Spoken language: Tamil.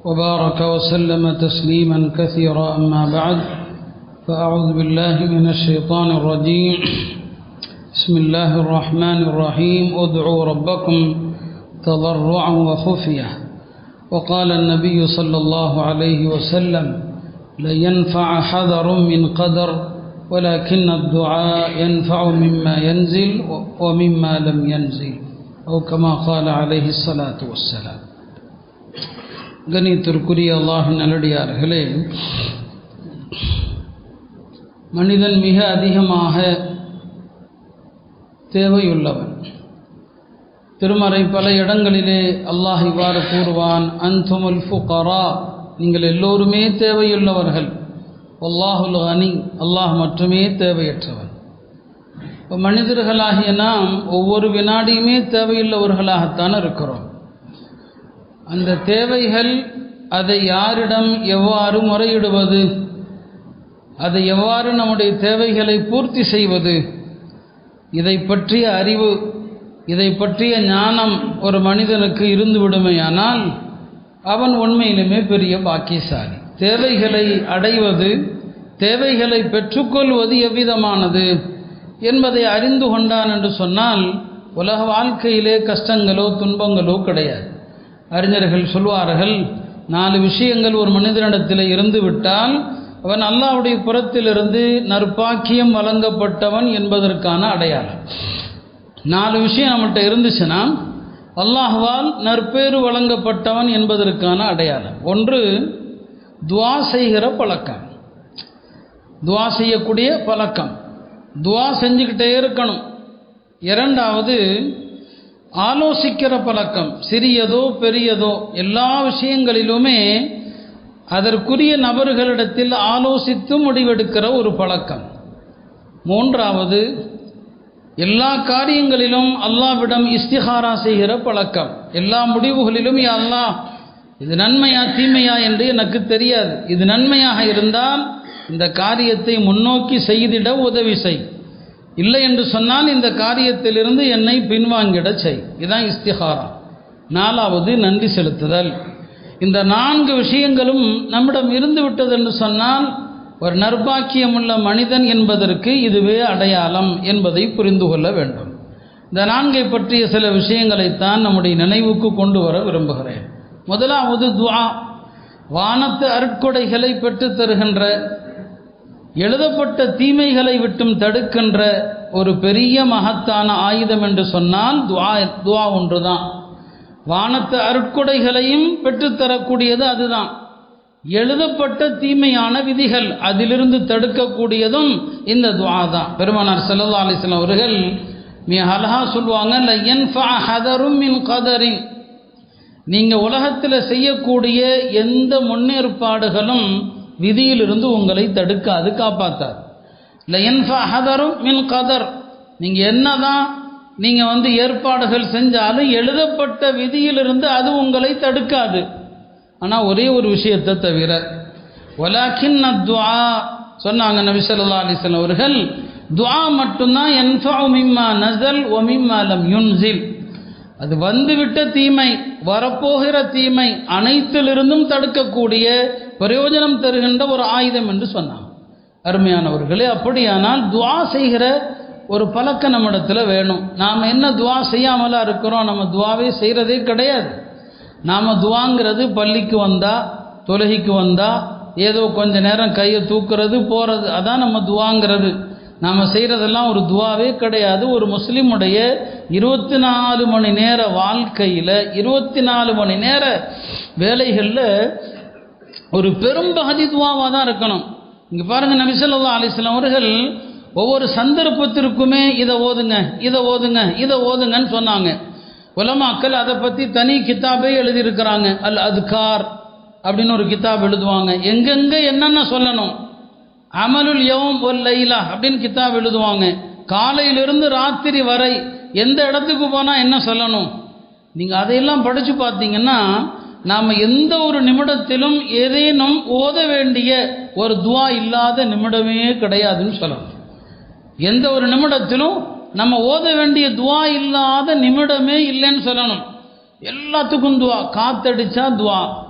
وبارك وسلم تسليما كثيرا أما بعد فأعوذ بالله من الشيطان الرجيم بسم الله الرحمن الرحيم ادعوا ربكم تضرعا وخفية وقال النبي صلى الله عليه وسلم لينفع حذر من قدر ولكن الدعاء ينفع مما ينزل ومما لم ينزل أو كما قال عليه الصلاة والسلام கணித்திற்குரிய அல்லாஹ் நல்லடியார்களே மனிதன் மிக அதிகமாக தேவையுள்ளவன் திருமறை பல இடங்களிலே அல்லாஹ் இவ்வாறு கூறுவான் அன்துமுல் ஃபுகரா நீங்கள் எல்லோருமே தேவையுள்ளவர்கள் அல்லாஹுல் அனி அல்லாஹ் மட்டுமே தேவையற்றவன் இப்போ மனிதர்களாகிய நாம் ஒவ்வொரு வினாடியுமே தேவையுள்ளவர்களாகத்தான் இருக்கிறோம் அந்த தேவைகள் அதை யாரிடம் எவ்வாறு முறையிடுவது அதை எவ்வாறு நம்முடைய தேவைகளை பூர்த்தி செய்வது இதை பற்றிய அறிவு இதை பற்றிய ஞானம் ஒரு மனிதனுக்கு இருந்து விடுமையானால் அவன் உண்மையிலுமே பெரிய பாக்கியசாலி தேவைகளை அடைவது தேவைகளை பெற்றுக்கொள்வது எவ்விதமானது என்பதை அறிந்து கொண்டான் என்று சொன்னால் உலக வாழ்க்கையிலே கஷ்டங்களோ துன்பங்களோ கிடையாது அறிஞர்கள் சொல்வார்கள் நாலு விஷயங்கள் ஒரு மனிதனிடத்தில் இருந்து விட்டால் அவன் அல்லாவுடைய புறத்திலிருந்து நற்பாக்கியம் வழங்கப்பட்டவன் என்பதற்கான அடையாளம் நாலு விஷயம் நம்மகிட்ட இருந்துச்சுன்னா அல்லாஹுவால் நற்பேறு வழங்கப்பட்டவன் என்பதற்கான அடையாளம் ஒன்று துவா செய்கிற பழக்கம் துவா செய்யக்கூடிய பழக்கம் துவா செஞ்சுக்கிட்டே இருக்கணும் இரண்டாவது ஆலோசிக்கிற பழக்கம் சிறியதோ பெரியதோ எல்லா விஷயங்களிலுமே அதற்குரிய நபர்களிடத்தில் ஆலோசித்து முடிவெடுக்கிற ஒரு பழக்கம் மூன்றாவது எல்லா காரியங்களிலும் அல்லாவிடம் இஸ்திஹாரா செய்கிற பழக்கம் எல்லா முடிவுகளிலும் அல்லாஹ் இது நன்மையா தீமையா என்று எனக்கு தெரியாது இது நன்மையாக இருந்தால் இந்த காரியத்தை முன்னோக்கி செய்திட உதவி செய் இல்லை என்று சொன்னால் இந்த காரியத்திலிருந்து என்னை பின்வாங்கிட செய் இதுதான் இஸ்திஹாரா நாலாவது நன்றி செலுத்துதல் இந்த நான்கு விஷயங்களும் நம்மிடம் இருந்து விட்டது என்று சொன்னால் ஒரு நர்பாக்கியமுள்ள மனிதன் என்பதற்கு இதுவே அடையாளம் என்பதை புரிந்து கொள்ள வேண்டும் இந்த நான்கை பற்றிய சில விஷயங்களைத்தான் நம்முடைய நினைவுக்கு கொண்டு வர விரும்புகிறேன் முதலாவது துவா வானத்து அருட்கொடைகளை பெற்றுத் தருகின்ற எழுதப்பட்ட தீமைகளை விட்டும் தடுக்கின்ற ஒரு பெரிய மகத்தான ஆயுதம் என்று சொன்னால் துவா துவா ஒன்றுதான் வானத்து அருட்கொடைகளையும் பெற்றுத்தரக்கூடியது அதுதான் எழுதப்பட்ட தீமையான விதிகள் அதிலிருந்து தடுக்கக்கூடியதும் இந்த துவா தான் பெருமானார் செல்லல்லா அலிஸ்லாம் அவர்கள் மிக அழகா சொல்லுவாங்க ஹதரும் மின் கதரின் நீங்கள் உலகத்தில் செய்யக்கூடிய எந்த முன்னேற்பாடுகளும் விதியிலிருந்து உங்களை தடுக்காது காப்பாத்தாது இல்லை என்ஃபஹதரும் மின் கதர் நீங்கள் என்னதான் நீங்கள் வந்து ஏற்பாடுகள் செஞ்சாலும் எழுதப்பட்ட விதியிலிருந்து அது உங்களை தடுக்காது ஆனால் ஒரே ஒரு விஷயத்தை தவிர ஒலாக்கின் துவா சொன்னாங்க நபி சொல்லா அலிஸ்லாம் அவர்கள் துவா மட்டும்தான் என்ஃபா மிம்மா நசல் ஒமிம்மா லம் யுன்சில் அது வந்துவிட்ட தீமை வரப்போகிற தீமை அனைத்திலிருந்தும் தடுக்கக்கூடிய பிரயோஜனம் தருகின்ற ஒரு ஆயுதம் என்று சொன்னாங்க அருமையானவர்களே அப்படியானால் துவா செய்கிற ஒரு பழக்கம் நம்மிடத்தில் வேணும் நாம் என்ன துவா செய்யாமலாம் இருக்கிறோம் நம்ம துவாவே செய்கிறதே கிடையாது நாம் துவாங்கிறது பள்ளிக்கு வந்தால் தொழுகைக்கு வந்தால் ஏதோ கொஞ்ச நேரம் கையை தூக்குறது போகிறது அதான் நம்ம துவாங்கிறது நாம் செய்கிறதெல்லாம் ஒரு துவாவே கிடையாது ஒரு முஸ்லீமுடைய இருபத்தி நாலு மணி நேர வாழ்க்கையில் இருபத்தி நாலு மணி நேர வேலைகளில் ஒரு பெரும்பகுதி துவாவாக தான் இருக்கணும் இங்கே பாருங்கள் நபிசல்லா அலிஸ்லாம் அவர்கள் ஒவ்வொரு சந்தர்ப்பத்திற்குமே இதை ஓதுங்க இதை ஓதுங்க இதை ஓதுங்கன்னு சொன்னாங்க உலமாக்கள் அதை பற்றி தனி கித்தாபே எழுதியிருக்கிறாங்க அல் அதுகார் அப்படின்னு ஒரு கித்தாப் எழுதுவாங்க எங்கெங்கே என்னென்ன சொல்லணும் அமலுல் யவம் ஒல் லைலா அப்படின்னு கித்தாப் எழுதுவாங்க காலையிலிருந்து ராத்திரி வரை எந்த இடத்துக்கு போனால் என்ன சொல்லணும் நீங்கள் அதையெல்லாம் படித்து பார்த்தீங்கன்னா நாம் எந்த ஒரு நிமிடத்திலும் ஏதேனும் ஓத வேண்டிய ஒரு துவா இல்லாத நிமிடமே கிடையாதுன்னு சொல்லணும் எந்த ஒரு நிமிடத்திலும் நம்ம ஓத வேண்டிய துவா இல்லாத நிமிடமே இல்லைன்னு சொல்லணும் எல்லாத்துக்கும் துவா காத்தடிச்சா துவா